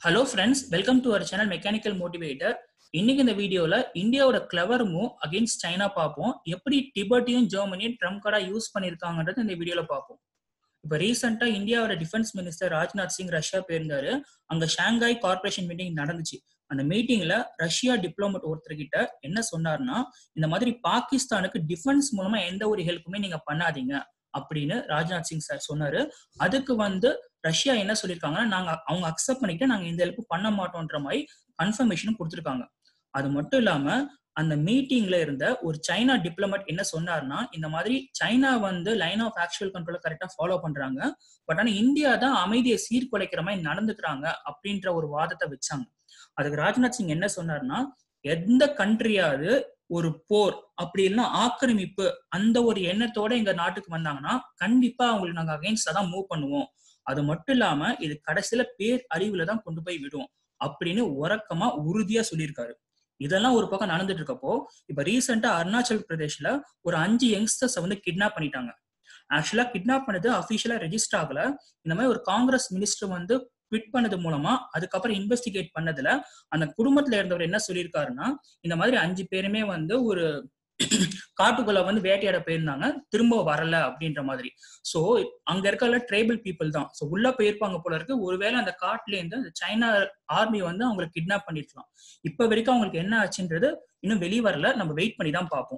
hello friends welcome to our channel mechanical motivator இன்னைக்கு இந்த வீடியோல இந்தியாவோட கிளவர் மூவ் அகேன்ஸ்ட் சைனா பார்ப்போம் எப்படி டிபெட்டையும் ஜெர்மனியும் ட்ரம்ப் கார்டா யூஸ் பண்ணிருக்காங்கன்றது இந்த வீடியோல பார்ப்போம் இப்போ ரீசெண்டா இந்தியாவோட defence minister Rajnath Singh Russia போயிருந்தாரு அங்க ஷாங்காய் கார்பரேஷன் மீட்டிங் நடந்துச்சு அந்த மீட்டிங்ல ரஷ்யா டிப்ளமேட் ஒருத்தர்கிட்ட என்ன சொன்னார்னா இந்த மாதிரி பாகிஸ்தானுக்கு டிஃபென்ஸ் மூலமா எந்த ஒரு ஹெல்ப்புமே நீங்க பண்ணாதீங்க அப்படின்னு ராஜ்நாத் சிங் சார் சொன்னாரு அதுக்கு வந்து ரஷ்யா என்ன சொல்லியிருக்காங்கன்னா நாங்க அவங்க அக்செப்ட் பண்ணிட்டு நாங்க இந்த ஹெல்ப் பண்ண மாட்டோம்ன்ற மாதிரி கன்ஃபர்மேஷனும் கொடுத்துருக்காங்க அது மட்டும் இல்லாம அந்த மீட்டிங்ல இருந்த ஒரு சைனா டிப்ளமேட் என்ன சொன்னார்னா இந்த மாதிரி சைனா வந்து லைன் ஆஃப் ஆக்சுவல் கண்ட்ரோல கரெக்டா ஃபாலோ பண்றாங்க பட் ஆனா இந்தியா தான் அமைதியை சீர்குலைக்கிற மாதிரி நடந்துக்கிறாங்க அப்படின்ற ஒரு வாதத்தை வச்சாங்க அதுக்கு ராஜ்நாத் சிங் என்ன சொன்னார்னா எந்த கண்ட்ரியாவது ஒரு போர் அப்படி இல்லைன்னா ஆக்கிரமிப்பு அந்த ஒரு எண்ணத்தோட எங்க நாட்டுக்கு வந்தாங்கன்னா கண்டிப்பா அவங்களுக்கு நாங்க அகைன்ஸ்டா தான் மூவ் பண்ணுவோம் அது மட்டும் இல்லாம இது கடைசியில பேர் அறிவுல தான் கொண்டு போய் விடும் அப்படின்னு உறக்கமா உறுதியா சொல்லியிருக்காரு இதெல்லாம் ஒரு பக்கம் நடந்துட்டு இருக்கப்போ இப்ப ரீசெண்டா அருணாச்சல் பிரதேஷ்ல ஒரு அஞ்சு யங்ஸ்டர்ஸ் வந்து கிட்னாப் பண்ணிட்டாங்க ஆக்சுவலா கிட்னாப் பண்ணது அபிஷியலா ரெஜிஸ்டர் ஆகல இந்த மாதிரி ஒரு காங்கிரஸ் மினிஸ்டர் வந்து ட்விட் பண்ணது மூலமா அதுக்கப்புறம் இன்வெஸ்டிகேட் பண்ணதுல அந்த குடும்பத்துல இருந்தவர் என்ன சொல்லியிருக்காருன்னா இந்த மாதிரி அஞ்சு பேருமே வந்து ஒரு காட்டுக்குள்ள வந்து வேட்டையாட போயிருந்தாங்க திரும்ப வரல அப்படின்ற மாதிரி சோ அங்க இருக்கல ட்ரைபல் பீப்புள் தான் சோ உள்ள போயிருப்பாங்க போல இருக்கு ஒருவேளை அந்த காட்டுல இருந்து அந்த சைனா ஆர்மி வந்து அவங்களை கிட்னாப் பண்ணிருக்கலாம் இப்ப வரைக்கும் அவங்களுக்கு என்ன ஆச்சுன்றது இன்னும் வெளியே வரல நம்ம வெயிட் பண்ணி தான் பார்ப்போம்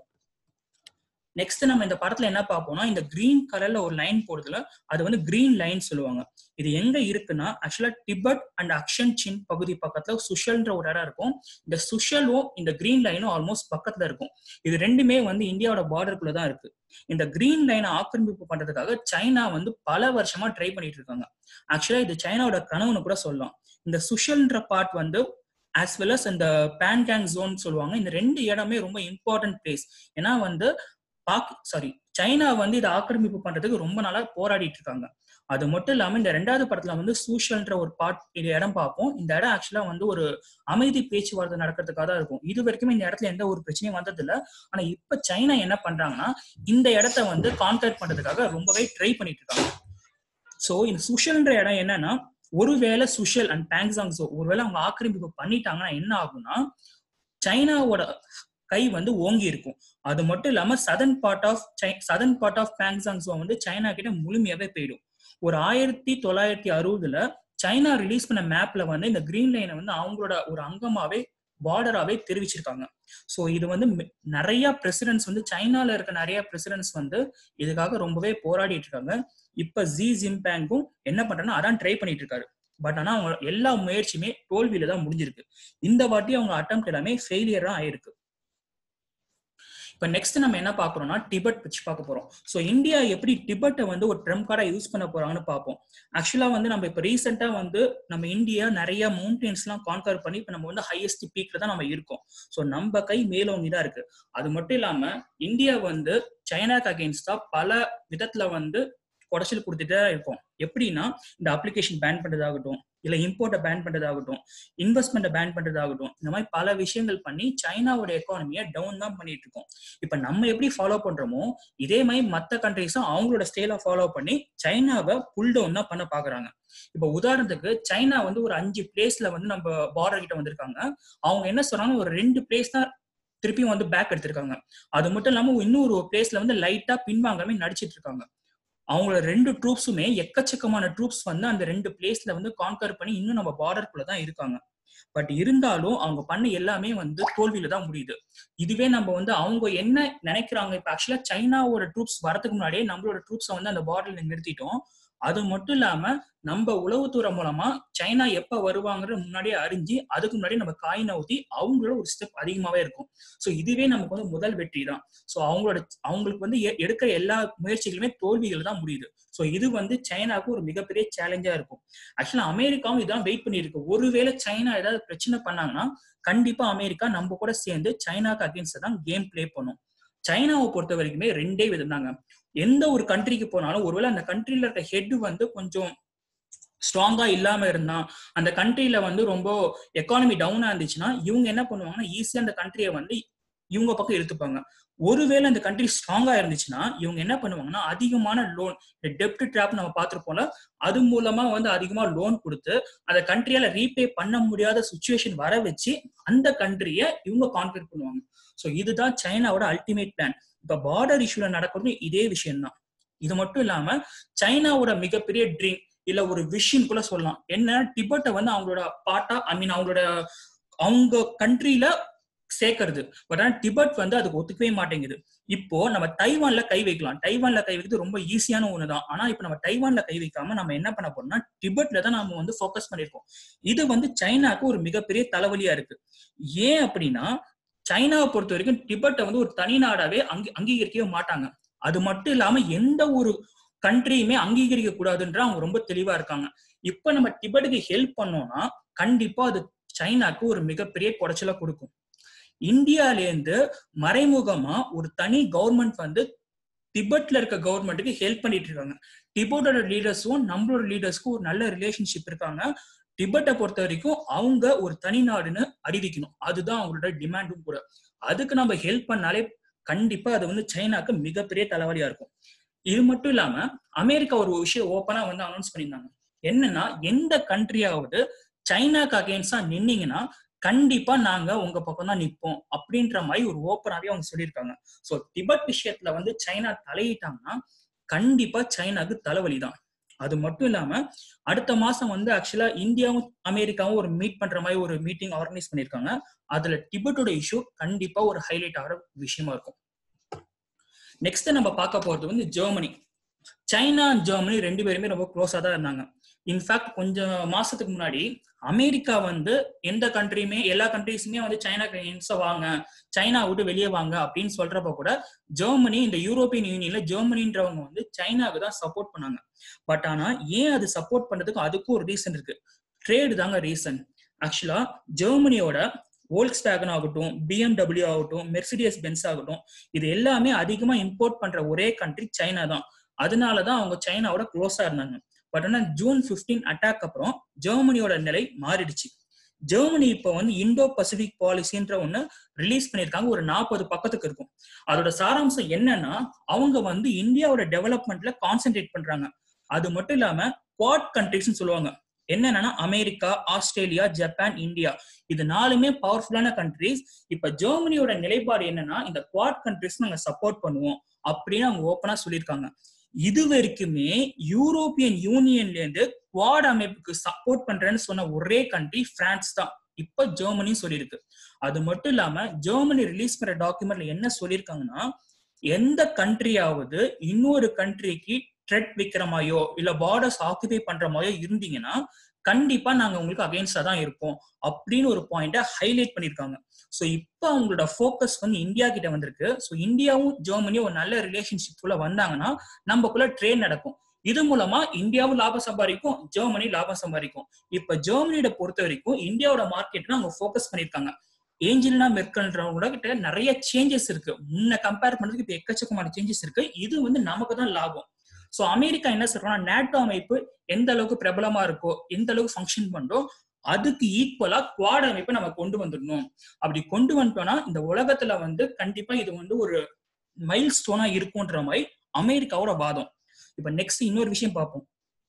நெக்ஸ்ட் நம்ம இந்த படத்துல என்ன பார்ப்போம்னா இந்த கிரீன் கலர்ல ஒரு லைன் போடுறதுல அது வந்து கிரீன் லைன் சொல்லுவாங்க இது எங்க இருக்குன்னா ஆக்சுவலா டிபட் அண்ட் அக்ஷன் சின் பகுதி பக்கத்துல சுஷல்ன்ற ஒரு இடம் இருக்கும் இந்த சுஷலும் இந்த கிரீன் லைனும் ஆல்மோஸ்ட் பக்கத்துல இருக்கும் இது ரெண்டுமே வந்து இந்தியாவோட பார்டருக்குள்ள தான் இருக்கு இந்த கிரீன் லைனை ஆக்கிரமிப்பு பண்றதுக்காக சைனா வந்து பல வருஷமா ட்ரை பண்ணிட்டு இருக்காங்க ஆக்சுவலா இது சைனாவோட கனவுன்னு கூட சொல்லலாம் இந்த சுஷல்ன்ற பார்ட் வந்து ஆஸ் வெல் அஸ் இந்த பேன்கேங் ஜோன் சொல்லுவாங்க இந்த ரெண்டு இடமே ரொம்ப இம்பார்ட்டன்ட் பிளேஸ் ஏன்னா வந்து பாக் சாரி சைனா வந்து இதை ஆக்கிரமிப்பு பண்றதுக்கு ரொம்ப நாளா போராடிட்டு இருக்காங்க அது மட்டும் இல்லாம இந்த ரெண்டாவது படத்துல வந்து சூஷல்ன்ற ஒரு பாட் இது இடம் பார்ப்போம் இந்த இடம் ஆக்சுவலா வந்து ஒரு அமைதி பேச்சுவார்த்தை நடக்கிறதுக்காக தான் இருக்கும் இது வரைக்குமே இந்த இடத்துல எந்த ஒரு பிரச்சனையும் வந்தது இல்ல ஆனா இப்ப சைனா என்ன பண்றாங்கன்னா இந்த இடத்த வந்து கான்டாக்ட் பண்றதுக்காக ரொம்பவே ட்ரை பண்ணிட்டு இருக்காங்க சோ இந்த சுஷல்ன்ற இடம் என்னன்னா ஒருவேளை சுஷல் அண்ட் பேங்ஸாங்ஸோ ஒருவேளை அவங்க ஆக்கிரமிப்பு பண்ணிட்டாங்கன்னா என்ன ஆகும்னா சைனாவோட கை வந்து ஓங்கி இருக்கும் அது மட்டும் இல்லாம southern part of southern part of பேங்ஸாங்ஸோ வந்து சைனா கிட்ட முழுமையாவே போயிடும் ஒரு ஆயிரத்தி தொள்ளாயிரத்தி அறுபதுல சைனா ரிலீஸ் பண்ண மேப்ல வந்து இந்த கிரீன் லைனை வந்து அவங்களோட ஒரு அங்கமாவே பார்டராவே தெரிவிச்சிருக்காங்க ஸோ இது வந்து நிறைய பிரசிடென்ட்ஸ் வந்து சைனால இருக்க நிறைய பிரசிடென்ட்ஸ் வந்து இதுக்காக ரொம்பவே போராடிட்டு இருக்காங்க இப்ப ஜி ஜிம்பேங்கும் என்ன பண்றேன்னா அதான் ட்ரை பண்ணிட்டு இருக்காரு பட் ஆனா அவங்க எல்லா முயற்சியுமே தோல்வியில தான் முடிஞ்சிருக்கு இந்த வாட்டி அவங்க அட்டம் எல்லாமே ஃபெயிலியர் தான் ஆயிருக்கு இப்போ நெக்ஸ்ட் நம்ம என்ன பார்க்குறோம்னா டிபெட் வச்சு பார்க்க போறோம் ஸோ இந்தியா எப்படி டிபெட்டை வந்து ஒரு ட்ரம் கார்டா யூஸ் பண்ண போறாங்கன்னு பார்ப்போம் ஆக்சுவலா வந்து நம்ம இப்போ ரீசெண்டா வந்து நம்ம இந்தியா நிறைய மவுண்டெயின்ஸ்லாம் கான்கர் பண்ணி இப்போ நம்ம வந்து ஹையஸ்ட் பீக்ல தான் நம்ம இருக்கோம் ஸோ நம்ம கை மேலோங்கி தான் இருக்கு அது மட்டும் இல்லாம இந்தியா வந்து சைனாக்கு அகேன்ஸ்டா பல விதத்துல வந்து குடைச்சல் கொடுத்துட்டே இருக்கோம் எப்படின்னா இந்த அப்ளிகேஷன் பேன் பண்றதாகட்டும் இல்ல இம்போர்ட்டை பேன் பண்றதாகட்டும் இன்வெஸ்ட்மெண்ட்டை பேன் பண்றதாகட்டும் இந்த மாதிரி பல விஷயங்கள் பண்ணி சைனாவோட எக்கானமியை டவுன் தான் பண்ணிட்டு இருக்கோம் இப்ப நம்ம எப்படி ஃபாலோ பண்றோமோ இதே மாதிரி மத்த கண்ட்ரிஸும் அவங்களோட ஸ்டைல ஃபாலோ பண்ணி சைனாவை புல் டவுன் தான் பண்ண பாக்குறாங்க இப்ப உதாரணத்துக்கு சைனா வந்து ஒரு அஞ்சு பிளேஸ்ல வந்து நம்ம பார்டர் கிட்ட வந்திருக்காங்க அவங்க என்ன சொல்றாங்க ஒரு ரெண்டு பிளேஸ் தான் திருப்பியும் வந்து பேக் எடுத்திருக்காங்க அது மட்டும் இல்லாம இன்னொரு பிளேஸ்ல வந்து லைட்டா பின்வாங்காம நடிச்சிட்டு இருக்காங்க அவங்களோட ரெண்டு ட்ரூப்ஸுமே எக்கச்சக்கமான ட்ரூப்ஸ் வந்து அந்த ரெண்டு பிளேஸ்ல வந்து கான்கர் பண்ணி இன்னும் நம்ம பார்டருக்குள்ள தான் இருக்காங்க பட் இருந்தாலும் அவங்க பண்ண எல்லாமே வந்து தோல்வியில தான் முடியுது இதுவே நம்ம வந்து அவங்க என்ன நினைக்கிறாங்க இப்ப ஆக்சுவலா சைனாவோட ட்ரூப்ஸ் வரதுக்கு முன்னாடியே நம்மளோட ட்ரூப்ஸை வந்து அந்த பார்டர்ல நிறுத்திட்டோம் அது மட்டும் இல்லாம நம்ம உளவுத்துறை மூலமா சைனா எப்ப வருவாங்கன்னு முன்னாடியே அறிஞ்சு அதுக்கு முன்னாடி நம்ம காய் நவுத்தி அவங்களோட ஒரு ஸ்டெப் அதிகமாவே இருக்கும் ஸோ இதுவே நமக்கு வந்து முதல் வெற்றி தான் ஸோ அவங்களோட அவங்களுக்கு வந்து எடுக்கிற எல்லா முயற்சிகளுமே தோல்விகள் தான் முடியுது ஸோ இது வந்து சைனாவுக்கு ஒரு மிகப்பெரிய சேலஞ்சா இருக்கும் ஆக்சுவலா அமெரிக்காவும் இதான் வெயிட் பண்ணியிருக்கு ஒருவேளை சைனா ஏதாவது பிரச்சனை பண்ணாங்கன்னா கண்டிப்பா அமெரிக்கா நம்ம கூட சேர்ந்து சைனாக்கு அகேன்ஸ்ட் தான் கேம் பிளே பண்ணும் சைனாவை பொறுத்த வரைக்குமே ரெண்டே விதம் தாங்க எந்த ஒரு கண்ட்ரிக்கு போனாலும் ஒருவேளை அந்த கண்ட்ரில இருக்க ஹெட் வந்து கொஞ்சம் ஸ்ட்ராங்கா இல்லாம இருந்தா அந்த கண்ட்ரில வந்து ரொம்ப எக்கானமி டவுனா இருந்துச்சுன்னா இவங்க என்ன பண்ணுவாங்கன்னா ஈஸியா அந்த கண்ட்ரியை வந்து இவங்க பக்கம் எடுத்துப்பாங்க ஒருவேளை இந்த கண்ட்ரி ஸ்ட்ராங்கா இருந்துச்சுன்னா இவங்க என்ன பண்ணுவாங்கன்னா அதிகமான லோன் இந்த டெப்ட் ட்ராப் நம்ம பார்த்துருப்போம்ல அது மூலமா வந்து அதிகமா லோன் கொடுத்து அந்த கண்ட்ரியால ரீபே பண்ண முடியாத சுச்சுவேஷன் வர வச்சு அந்த கண்ட்ரிய இவங்க கான்ஃபிகர் பண்ணுவாங்க ஸோ இதுதான் சைனாவோட அல்டிமேட் பிளான் இப்ப பார்டர் இஷ்யூல நடக்கிறது இதே விஷயம் தான் இது மட்டும் இல்லாம சைனாவோட மிகப்பெரிய ட்ரீம் இல்ல ஒரு விஷயம் கூட சொல்லலாம் என்ன டிபெட்டை வந்து அவங்களோட பாட்டா ஐ மீன் அவங்களோட அவங்க கண்ட்ரில சேர்க்கறது பட் ஆனா டிபெட் வந்து அதுக்கு ஒத்துக்கவே மாட்டேங்குது இப்போ நம்ம தைவான்ல கை வைக்கலாம் தைவான்ல கை வைக்கிறது ரொம்ப ஈஸியான ஒண்ணுதான் ஆனா இப்போ நம்ம தைவான்ல கை வைக்காம நம்ம என்ன பண்ண போறோம்னா டிபெட்ல தான் நம்ம வந்து ஃபோக்கஸ் பண்ணிருக்கோம் இது வந்து சைனாக்கு ஒரு மிகப்பெரிய தலைவலியா இருக்கு ஏன் அப்படின்னா சைனாவை பொறுத்த வரைக்கும் டிபெட்டை வந்து ஒரு தனி நாடாவே அங்கி அங்கீகரிக்கவே மாட்டாங்க அது மட்டும் இல்லாம எந்த ஒரு கண்ட்ரியுமே அங்கீகரிக்க கூடாதுன்ற அவங்க ரொம்ப தெளிவா இருக்காங்க இப்ப நம்ம டிபெட்டுக்கு ஹெல்ப் பண்ணோம்னா கண்டிப்பா அது சைனாக்கு ஒரு மிகப்பெரிய குடைச்சலா கொடுக்கும் இந்தியாலேருந்து மறைமுகமா ஒரு தனி கவர்மெண்ட் வந்து டிபெட்ல இருக்க கவர்மெண்ட்டுக்கு ஹெல்ப் பண்ணிட்டு இருக்காங்க டிபெட்டோட லீடர்ஸும் நம்மளோட லீடர்ஸ்க்கும் ஒரு நல்ல ரிலேஷன்ஷிப் இருக்காங்க டிபெட்டை பொறுத்த வரைக்கும் அவங்க ஒரு தனி நாடுன்னு அறிவிக்கணும் அதுதான் அவங்களோட டிமாண்டும் கூட அதுக்கு நம்ம ஹெல்ப் பண்ணாலே கண்டிப்பா அது வந்து சைனாக்கு மிகப்பெரிய தலைவலியா இருக்கும் இது மட்டும் இல்லாம அமெரிக்கா ஒரு விஷயம் ஓப்பனா வந்து அனௌன்ஸ் பண்ணியிருந்தாங்க என்னன்னா எந்த கண்ட்ரியாவது சைனாக்கு அகேன்ஸ்டா நின்னீங்கன்னா கண்டிப்பா நாங்க உங்க பக்கம் தான் நிப்போம் அப்படின்ற மாதிரி ஒரு ஓப்பனாவே அவங்க சொல்லியிருக்காங்க சோ திபெட் விஷயத்துல வந்து சைனா தலையிட்டாங்கன்னா கண்டிப்பா சைனாக்கு தலைவலி தான் அது மட்டும் இல்லாம அடுத்த மாசம் வந்து ஆக்சுவலா இந்தியாவும் அமெரிக்காவும் ஒரு மீட் பண்ற மாதிரி ஒரு மீட்டிங் ஆர்கனைஸ் பண்ணிருக்காங்க அதுல டிபெட்டோட இஷ்யூ கண்டிப்பா ஒரு ஹைலைட் ஆகிற விஷயமா இருக்கும் நெக்ஸ்ட் நம்ம பார்க்க போறது வந்து ஜெர்மனி சைனா அண்ட் ஜெர்மனி ரெண்டு பேருமே ரொம்ப க்ளோஸா தான் இருந்தாங்க இன்ஃபேக்ட் கொஞ்சம் மாசத்துக்கு முன்னாடி அமெரிக்கா வந்து எந்த கண்ட்ரியுமே எல்லா கண்ட்ரிஸுமே வந்து சைனாக்கு என்ஸா வாங்க சைனா விட்டு வெளியே வாங்க அப்படின்னு சொல்றப்ப கூட ஜெர்மனி இந்த யூரோப்பியன் யூனியன்ல ஜெர்மனின்றவங்க வந்து சைனாவுக்கு தான் சப்போர்ட் பண்ணாங்க பட் ஆனா ஏன் அது சப்போர்ட் பண்றதுக்கு அதுக்கும் ஒரு ரீசன் இருக்கு ட்ரேடு தாங்க ரீசன் ஆக்சுவலா ஜெர்மனியோட வோல்க்ஸ் வேகன் ஆகட்டும் பிஎம்டபிள்யூ ஆகட்டும் மெர்சிடியஸ் பென்ஸ் ஆகட்டும் இது எல்லாமே அதிகமா இம்போர்ட் பண்ற ஒரே கண்ட்ரி சைனா தான் அதனாலதான் அவங்க சைனாவோட க்ளோஸா இருந்தாங்க பட் ஆனா ஜூன் பிப்டீன் அட்டாக் அப்புறம் ஜெர்மனியோட நிலை மாறிடுச்சு ஜெர்மனி இப்போ வந்து இண்டோ பசிபிக் பாலிசின்ற ஒண்ணு ரிலீஸ் பண்ணியிருக்காங்க ஒரு நாற்பது பக்கத்துக்கு இருக்கும் அதோட சாராம்சம் என்னன்னா அவங்க வந்து இந்தியாவோட டெவலப்மெண்ட்ல கான்சென்ட்ரேட் பண்றாங்க அது மட்டும் இல்லாம குவாட் கண்ட்ரிஸ்னு சொல்லுவாங்க என்னன்னா அமெரிக்கா ஆஸ்திரேலியா ஜப்பான் இந்தியா இது நாலுமே பவர்ஃபுல்லான கண்ட்ரிஸ் இப்ப ஜெர்மனியோட நிலைப்பாடு என்னன்னா இந்த குவாட் கண்ட்ரிஸ் நாங்க சப்போர்ட் பண்ணுவோம் அப்படின்னு அவங்க ஓப்பனா சொல்லியிருக்காங்க இது வரைக்குமே யூரோப்பியன் யூனியன்ல இருந்து குவாட் அமைப்புக்கு சப்போர்ட் பண்றேன்னு சொன்ன ஒரே கண்ட்ரி பிரான்ஸ் தான் இப்ப ஜெர்மனியும் சொல்லியிருக்கு அது மட்டும் இல்லாம ஜெர்மனி ரிலீஸ் பண்ற டாக்குமெண்ட்ல என்ன சொல்லியிருக்காங்கன்னா எந்த கண்ட்ரியாவது இன்னொரு கண்ட்ரிக்கு ட்ரெட் வைக்கிற மாதிரியோ இல்ல பார்டர்ஸ் ஆக்குபை பண்ற மாதிரியோ இருந்தீங்கன்னா கண்டிப்பா நாங்க உங்களுக்கு அகேன்ஸ்டா தான் இருப்போம் அப்படின்னு ஒரு பாயிண்ட ஹைலைட் பண்ணிருக்காங்க ஸோ இப்போ அவங்களோட ஃபோக்கஸ் வந்து இந்தியா கிட்ட வந்திருக்கு ஸோ இந்தியாவும் ஜெர்மனியும் ஒரு நல்ல ரிலேஷன்ஷிப் குள்ள வந்தாங்கன்னா நம்மக்குள்ள ட்ரேட் நடக்கும் இது மூலமா இந்தியாவும் லாபம் சம்பாதிக்கும் ஜெர்மனி லாபம் சம்பாதிக்கும் இப்ப ஜெர்மனியோட பொறுத்த வரைக்கும் இந்தியாவோட மார்க்கெட் அவங்க ஃபோக்கஸ் பண்ணிருக்காங்க ஏஞ்சலினா மெர்கல்ன்றவங்க கிட்ட நிறைய சேஞ்சஸ் இருக்கு முன்ன கம்பேர் பண்றதுக்கு இப்ப எக்கச்சக்கமான சேஞ்சஸ் இருக்கு இது வந்து நமக்கு தான் லாபம் சோ அமெரிக்கா என்ன சொல்றாங்கன்னா நேட்டோ அமைப்பு எந்த அளவுக்கு பிரபலமா இருக்கோ எந்த அளவுக்கு ஃபங்க்ஷன் பண்றோ அதுக்கு ஈக்குவலா குவாட் அமைப்பை நம்ம கொண்டு வந்துடணும் அப்படி கொண்டு வந்துட்டோம்னா இந்த உலகத்துல வந்து கண்டிப்பா இது வந்து ஒரு மைல் ஸ்டோனா இருக்கும்ன்ற மாதிரி அமெரிக்காவோட வாதம் இப்ப நெக்ஸ்ட் இன்னொரு விஷயம் பார்ப்போம்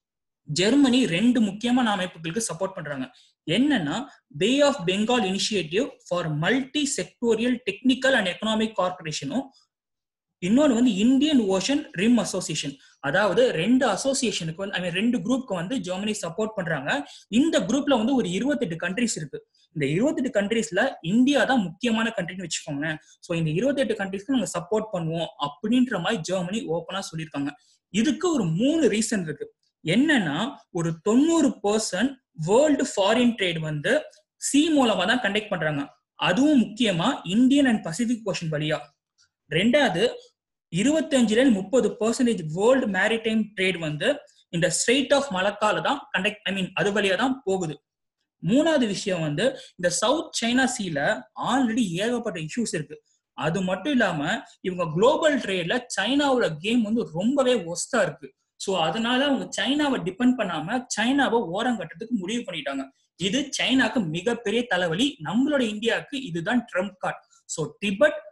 ஜெர்மனி ரெண்டு முக்கியமான அமைப்புகளுக்கு சப்போர்ட் பண்றாங்க என்னன்னா Bay of Bengal initiative for multi sectoral technical and economic கார்பரேஷனும் இன்னொன்று வந்து இந்தியன் ஓஷன் ரிம் அசோசியேஷன் அதாவது ரெண்டு அசோசியேஷனுக்கு வந்து ஐ மீன் ரெண்டு குரூப்க்கு வந்து ஜெர்மனி சப்போர்ட் பண்றாங்க இந்த குரூப்ல வந்து ஒரு இருபத்தெட்டு கண்ட்ரிஸ் இருக்கு இந்த இருபத்தெட்டு கண்ட்ரீஸ்ல இந்தியா தான் முக்கியமான கண்ட்ரின்னு வச்சுக்கோங்களேன் ஸோ இந்த இருபத்தெட்டு கண்ட்ரிஸ்க்கு நாங்க சப்போர்ட் பண்ணுவோம் அப்படின்ற மாதிரி ஜெர்மனி ஓப்பனா சொல்லியிருக்காங்க இதுக்கு ஒரு மூணு ரீசன் இருக்கு என்னன்னா ஒரு தொண்ணூறு பர்சன்ட் வேர்ல்டு ஃபாரின் ட்ரேட் வந்து சி மூலமா தான் கண்டக்ட் பண்றாங்க அதுவும் முக்கியமா இந்தியன் அண்ட் பசிபிக் ஓஷன் வழியா ரெண்டாவது இருபத்தஞ்சுல முப்பது பர்சன்டேஜ் வேர்ல்டு மேரிடைம் ட்ரேட் வந்து இந்த ஸ்ட்ரெயிட் ஆஃப் மலக்கால தான் கண்டக்ட் ஐ மீன் அது வழியா தான் போகுது மூணாவது விஷயம் வந்து இந்த சவுத் சைனா சீல ஆல்ரெடி ஏகப்பட்ட இஷ்யூஸ் இருக்கு அது மட்டும் இல்லாம இவங்க குளோபல் ட்ரேட்ல சைனாவோட கேம் வந்து ரொம்பவே ஒஸ்டா இருக்கு ஸோ அதனால அவங்க சைனாவை டிபெண்ட் பண்ணாம சைனாவை ஓரம் கட்டுறதுக்கு முடிவு பண்ணிட்டாங்க இது சைனாக்கு மிகப்பெரிய தலைவலி நம்மளோட இந்தியாவுக்கு இதுதான் trump card so Tibet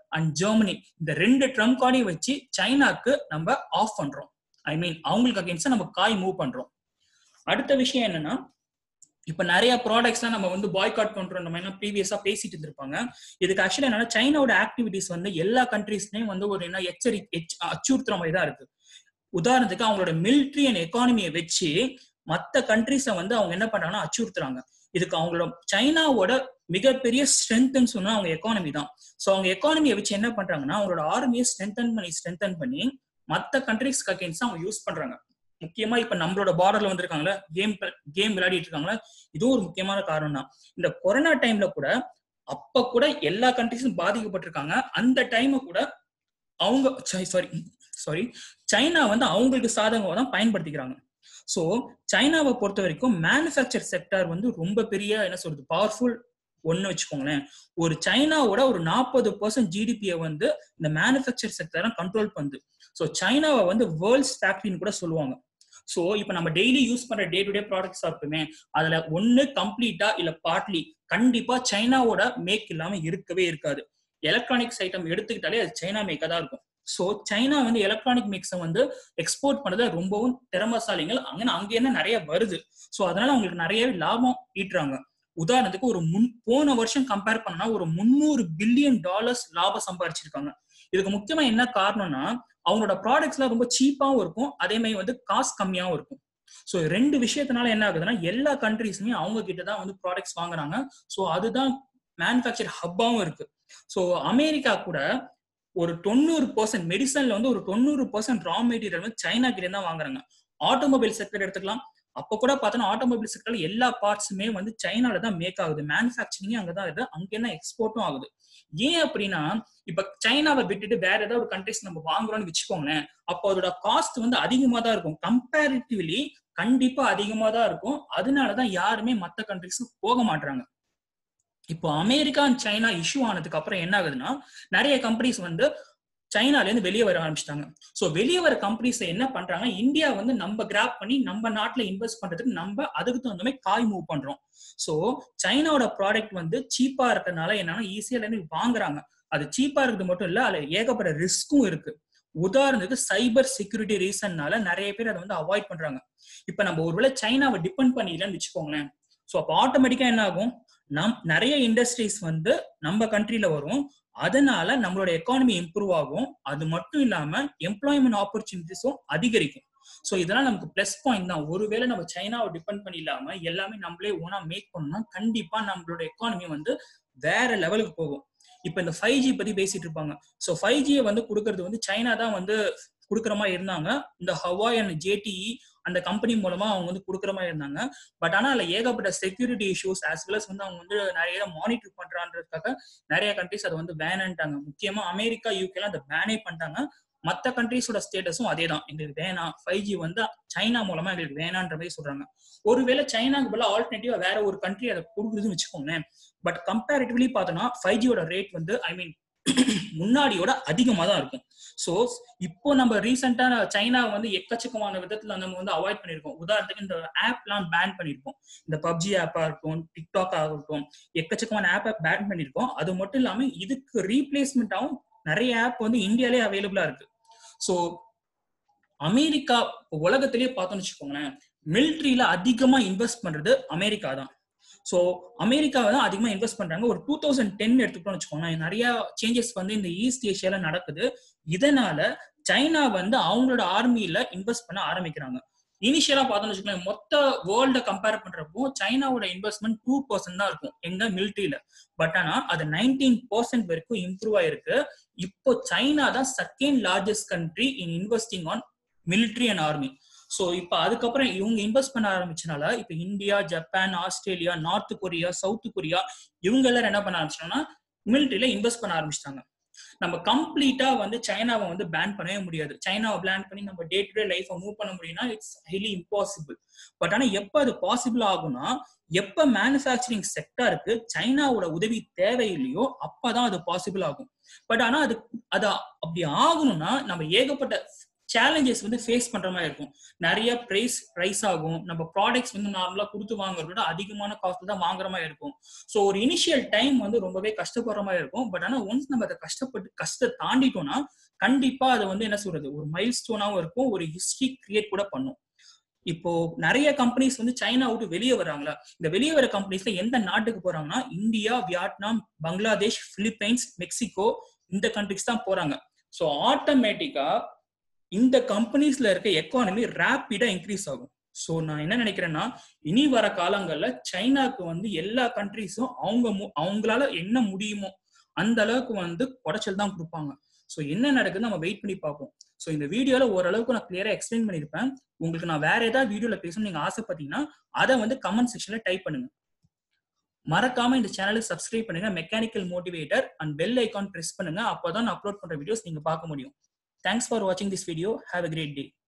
and Germany இந்த ரெண்டு ட்ரம்ப் கார்டையும் வச்சு சைனாக்கு நம்ம ஆஃப் பண்றோம் ஐ மீன் அவங்களுக்கு அகேன்ஸ்டா நம்ம காய் மூவ் பண்றோம் அடுத்த விஷயம் என்னன்னா இப்ப நிறைய ப்ராடக்ட்ஸ்லாம் நம்ம வந்து பாய்காட் பண்றோம் நம்ம என்ன ப்ரீவியஸா பேசிட்டு இருந்திருப்பாங்க இதுக்கு ஆக்சுவலி என்னன்னா சைனாவோட ஆக்டிவிட்டிஸ் வந்து எல்லா கண்ட்ரீஸ்லயும் வந்து ஒரு என்ன எச்சரி அச்சுறுத்துற மாதிரி தான் இருக்கு உதாரணத்துக்கு அவங்களோட மிலிட்ரி அண்ட் எக்கானமியை வச்சு மத்த கண்ட்ரிஸை வந்து அவங்க என்ன பண்றாங்கன்னா அச்சுறுத்துறாங்க இதுக்கு அவங்களோட சைனாவோட மிகப்பெரிய ஸ்ட்ரென்த்னு சொன்னா அவங்க எக்கானமி தான் ஸோ அவங்க எக்கானமியை வச்சு என்ன பண்றாங்கன்னா அவங்களோட ஆர்மியை ஸ்ட்ரென்தன் பண்ணி ஸ்ட்ரென்தன் பண்ணி மத்த கண்ட்ரிஸ்க்கு அகேன்ஸ்ட் அவங்க யூஸ் பண்றாங்க முக்கியமா இப்ப நம்மளோட பார்டர்ல வந்திருக்காங்களே கேம் கேம் விளையாடிட்டு இருக்காங்களே இதுவும் ஒரு முக்கியமான காரணம் தான் இந்த கொரோனா டைம்ல கூட அப்ப கூட எல்லா கண்ட்ரிஸும் பாதிக்கப்பட்டிருக்காங்க அந்த டைம் கூட அவங்க சாரி சாரி சைனா வந்து அவங்களுக்கு சாதகமாக தான் பயன்படுத்திக்கிறாங்க ஸோ சைனாவை பொறுத்த வரைக்கும் மேனுஃபேக்சர் செக்டர் வந்து ரொம்ப பெரிய என்ன சொல்றது பவர்ஃபுல் ஒன்னு வச்சுக்கோங்களேன் ஒரு சைனாவோட ஒரு நாற்பது பர்சன்ட் ஜிடிபியை வந்து இந்த மேனுஃபேக்சர் செக்டரை கண்ட்ரோல் பண்ணுது ஸோ சைனாவை வந்து வேர்ல்ட்ஸ் ஃபேக்டரின்னு கூட சொல்லுவாங்க ஸோ இப்போ நம்ம டெய்லி யூஸ் பண்ற டே டு டே ப்ராடக்ட்ஸ் இருக்குமே அதுல ஒன்னு கம்ப்ளீட்டா இல்ல பார்ட்லி கண்டிப்பா சைனாவோட மேக் இல்லாம இருக்கவே இருக்காது எலக்ட்ரானிக்ஸ் ஐட்டம் எடுத்துக்கிட்டாலே அது சைனா மேக்கா தான் இருக்கும் ஸோ சைனா வந்து எலக்ட்ரானிக் மிக்ஸை வந்து எக்ஸ்போர்ட் பண்ணதை ரொம்பவும் திறமசாலிகள் அங்கே அங்க என்ன நிறைய வருது ஸோ அதனால அவங்களுக்கு நிறைய லாபம் ஈட்டுறாங்க உதாரணத்துக்கு ஒரு முன் போன வருஷம் கம்பேர் பண்ணா ஒரு முந்நூறு பில்லியன் டாலர்ஸ் லாபம் சம்பாரிச்சிருக்காங்க இதுக்கு முக்கியமா என்ன காரணம்னா அவங்களோட ப்ராடக்ட்ஸ்லாம் ரொம்ப சீப்பாவும் இருக்கும் அதே மாதிரி வந்து காசு கம்மியாவும் இருக்கும் ஸோ ரெண்டு விஷயத்தினால என்ன ஆகுதுன்னா எல்லா கண்ட்ரீஸுமே அவங்க கிட்ட தான் வந்து ப்ராடக்ட்ஸ் வாங்குறாங்க ஸோ அதுதான் மேனுஃபேக்சர் ஹப்பாவும் இருக்கு ஸோ அமெரிக்கா கூட ஒரு தொண்ணூறு பர்சன்ட் மெடிசன்ல வந்து ஒரு தொண்ணூறு பர்சன்ட் ரா மெட்டீரியல் வந்து சைனா கிட்ட தான் வாங்குறாங்க ஆட்டோமொபைல் செக்டர் எடுத்துக்கலாம் அப்ப கூட பார்த்தோன்னா ஆட்டோமொபைல் செக்டர்ல எல்லா பார்ட்ஸுமே வந்து சைனால தான் மேக் ஆகுது மேனுஃபேக்சரிங் அங்கதான் இருக்கு அங்க என்ன எக்ஸ்போர்ட்டும் ஆகுது ஏன் அப்படின்னா இப்ப சைனாவை விட்டுட்டு வேற ஏதாவது ஒரு கண்ட்ரிஸ் நம்ம வாங்குறோம்னு வச்சுக்கோங்களேன் அப்போ அதோட காஸ்ட் வந்து அதிகமா தான் இருக்கும் கம்பேரிட்டிவ்லி கண்டிப்பா அதிகமா தான் இருக்கும் அதனாலதான் யாருமே மத்த கண்ட்ரிஸ்க்கு போக மாட்டாங்க இப்போ அமெரிக்கா அண்ட் சைனா இஷ்யூ ஆனதுக்கு அப்புறம் என்ன ஆகுதுன்னா நிறைய கம்பெனிஸ் வந்து சைனால இருந்து வெளியே வர ஆரம்பிச்சிட்டாங்க ஸோ வெளியே வர கம்பெனிஸ் என்ன பண்றாங்க இந்தியா வந்து நம்ம கிராப் பண்ணி நம்ம நாட்டுல இன்வெஸ்ட் பண்றதுக்கு நம்ம அதுக்கு தகுந்த மாதிரி காய் மூவ் பண்றோம் ஸோ சைனாவோட ப்ராடக்ட் வந்து சீப்பா இருக்கிறதுனால என்னன்னா ஈஸியா இருந்து வாங்குறாங்க அது சீப்பா இருக்கிறது மட்டும் இல்ல அதுல ஏகப்பட்ட ரிஸ்க்கும் இருக்கு உதாரணத்துக்கு சைபர் செக்யூரிட்டி ரீசன்னால நிறைய பேர் அதை வந்து அவாய்ட் பண்றாங்க இப்ப நம்ம ஒருவேளை சைனாவை டிபெண்ட் பண்ணிடலன்னு வச்சுக்கோங்களேன் ஸோ அப்போ ஆட்டோமேட்டிக்கா என்ன ஆகும் நம் நிறைய இண்டஸ்ட்ரீஸ் வந்து நம்ம கண்ட்ரில வரும் அதனால நம்மளோட எக்கானமி இம்ப்ரூவ் ஆகும் அது மட்டும் இல்லாம எம்ப்ளாய்மெண்ட் ஆப்பர்ச்சுனிட்டிஸும் அதிகரிக்கும் ஸோ இதெல்லாம் நமக்கு பிளஸ் பாயிண்ட் தான் ஒருவேளை நம்ம சைனாவை டிபெண்ட் பண்ணி இல்லாம எல்லாமே நம்மளே ஓனா மேக் பண்ணோம்னா கண்டிப்பா நம்மளோட எக்கானமி வந்து வேற லெவலுக்கு போகும் இப்ப இந்த ஃபைவ் ஜி பத்தி பேசிட்டு இருப்பாங்க ஸோ ஃபைவ் ஜியை வந்து கொடுக்கறது வந்து சைனா தான் வந்து கொடுக்குற மாதிரி இருந்தாங்க இந்த ஹவாய் அண்ட் ஜேடிஇ அந்த கம்பெனி மூலமா அவங்க வந்து கொடுக்குற மாதிரி இருந்தாங்க பட் ஆனா அதுல ஏகப்பட்ட security issues as well as வந்து அவங்க வந்து நிறைய மானிட்டர் பண்றான்றதுக்காக நிறைய கண்ட்ரிஸ் அதை வந்து பேன்ட்டாங்க முக்கியமா அமெரிக்கா யூகேலாம் அதை பேனே பண்ணிட்டாங்க மற்ற கண்ட்ரிஸோட ஸ்டேட்டஸும் அதே தான் எங்களுக்கு வேணாம் ஃபைவ் ஜி வந்து சைனா மூலமா எங்களுக்கு வேணான்ற மாதிரி சொல்றாங்க ஒருவேளை சைனாக்கு பதிலாக ஆல்டர்னேட்டிவா வேற ஒரு கண்ட்ரி அதை கொடுக்குதுன்னு வச்சுக்கோங்களேன் பட் கம்பேரிட்டிவ்லி பார்த்தோம்னா ஃபைவ் ஜியோட ரேட் வந்து ஐ மீன் முன்னாடியோட அதிகமா தான் இருக்கும் ஸோ இப்போ நம்ம ரீசெண்டா சைனா வந்து எக்கச்சக்கமான விதத்துல நம்ம வந்து அவாய்ட் பண்ணிருக்கோம் உதாரணத்துக்கு இந்த ஆப்லாம் பேன் பண்ணிருக்கோம் இந்த பப்ஜி ஆப்பா இருக்கட்டும் டிக்டாக் ஆகட்டும் எக்கச்சக்கமான ஆப்பை பேன் பண்ணிருக்கோம் அது மட்டும் இல்லாம இதுக்கு ரீப்ளேஸ்மெண்ட்டாகவும் நிறைய ஆப் வந்து இந்தியாலே அவைலபிளா இருக்கு ஸோ அமெரிக்கா உலகத்திலேயே பார்த்தோம்னு வச்சுக்கோங்களேன் மிலிட்ரியில அதிகமா இன்வெஸ்ட் பண்றது அமெரிக்கா தான் ஸோ அமெரிக்காவை தான் அதிகமாக இன்வெஸ்ட் பண்றாங்க ஒரு டூ தௌசண்ட் டென் எடுத்துக்கிட்டோம்னு வச்சுக்கோங்களேன் நிறைய சேஞ்சஸ் வந்து இந்த ஈஸ்ட் ஏஷியால நடக்குது இதனால சைனா வந்து அவங்களோட ஆர்மியில இன்வெஸ்ட் பண்ண ஆரம்பிக்கிறாங்க இனிஷியலா பார்த்தோம்னு வச்சுக்கோங்களேன் மொத்த வேர்ல்ட கம்பேர் பண்றப்போ சைனாவோட இன்வெஸ்ட்மெண்ட் டூ பர்சன்ட் தான் இருக்கும் எங்க மிலிட்ரியில பட் ஆனா அது நைன்டீன் பர்சன்ட் வரைக்கும் இம்ப்ரூவ் ஆயிருக்கு இப்போ சைனா தான் second largest country in investing on military and army so இப்போ அதுக்கப்புறம் இவங்க இன்வெஸ்ட் பண்ண ஆரம்பிச்சனால இப்போ India Japan Australia North Korea South Korea இவங்க எல்லாரும் என்ன பண்ண ஆரம்பிச்சிட்டோம்னா மிலிட்ரியில இன்வெஸ்ட் பண்ண ஆரம்பிச்சிட்டாங்க நம்ம கம்ப்ளீட்டா வந்து சைனாவை வந்து பேன் பண்ணவே முடியாது சைனாவை பிளான் பண்ணி நம்ம டே டு டே லைஃபை மூவ் பண்ண முடியும்னா இட்ஸ் ஹைலி இம்பாசிபிள் பட் ஆனா எப்ப அது பாசிபிள் ஆகும்னா எப்ப மேனுஃபேக்சரிங் செக்டருக்கு சைனாவோட உதவி தேவையில்லையோ அப்பதான் அது பாசிபிள் ஆகும் பட் ஆனா அது அது அப்படி ஆகணும்னா நம்ம ஏகப்பட்ட சேலஞ்சஸ் வந்து ஃபேஸ் பண்ற மாதிரி இருக்கும் நிறைய பிரைஸ் ரைஸ் ஆகும் நம்ம ப்ராடக்ட்ஸ் வந்து நார்மலா கொடுத்து வாங்குறத விட அதிகமான காஸ்ட் தான் வாங்குற மாதிரி இருக்கும் ஸோ ஒரு இனிஷியல் டைம் வந்து ரொம்பவே கஷ்டப்படுற மாதிரி இருக்கும் பட் ஆனா ஒன்ஸ் நம்ம அதை கஷ்டப்பட்டு கஷ்டத்தை தாண்டிட்டோம்னா கண்டிப்பா அது வந்து என்ன சொல்றது ஒரு மைல் ஸ்டோனாவும் இருக்கும் ஒரு ஹிஸ்டரி கிரியேட் கூட பண்ணும் இப்போ நிறைய கம்பெனிஸ் வந்து சைனா விட்டு வெளியே வராங்களா இந்த வெளியே வர கம்பெனிஸ்ல எந்த நாட்டுக்கு போறாங்கன்னா India Vietnam Bangladesh Philippines Mexico இந்த கண்ட்ரிஸ் தான் போறாங்க ஸோ ஆட்டோமேட்டிக்கா இந்த கம்பெனிஸ்ல இருக்க எக்கானமி ரேப்பிடா இன்க்ரீஸ் ஆகும் ஸோ நான் என்ன நினைக்கிறேன்னா இனி வர காலங்கள்ல சைனாக்கு வந்து எல்லா கண்ட்ரிஸும் அவங்க அவங்களால என்ன முடியுமோ அந்த அளவுக்கு வந்து குடைச்சல் தான் கொடுப்பாங்க ஸோ என்ன நடக்குது நம்ம வெயிட் பண்ணி பார்ப்போம் ஸோ இந்த வீடியோல ஓரளவுக்கு நான் கிளியரா எக்ஸ்பிளைன் பண்ணியிருப்பேன் உங்களுக்கு நான் வேற ஏதாவது வீடியோல பேசணும் நீங்க ஆசைப்பட்டீங்கன்னா அதை வந்து கமெண்ட் செக்ஷன்ல டைப் பண்ணுங்க மறக்காம இந்த சேனலுக்கு சப்ஸ்கிரைப் பண்ணுங்க mechanical motivator and bell icon press பண்ணுங்க அப்போதான் நான் அப்லோட் பண்ற வீடியோஸ் நீங்க பார்க்க முடியும் தேங்க்ஸ் ஃபார் வாட்சிங் this video have a great day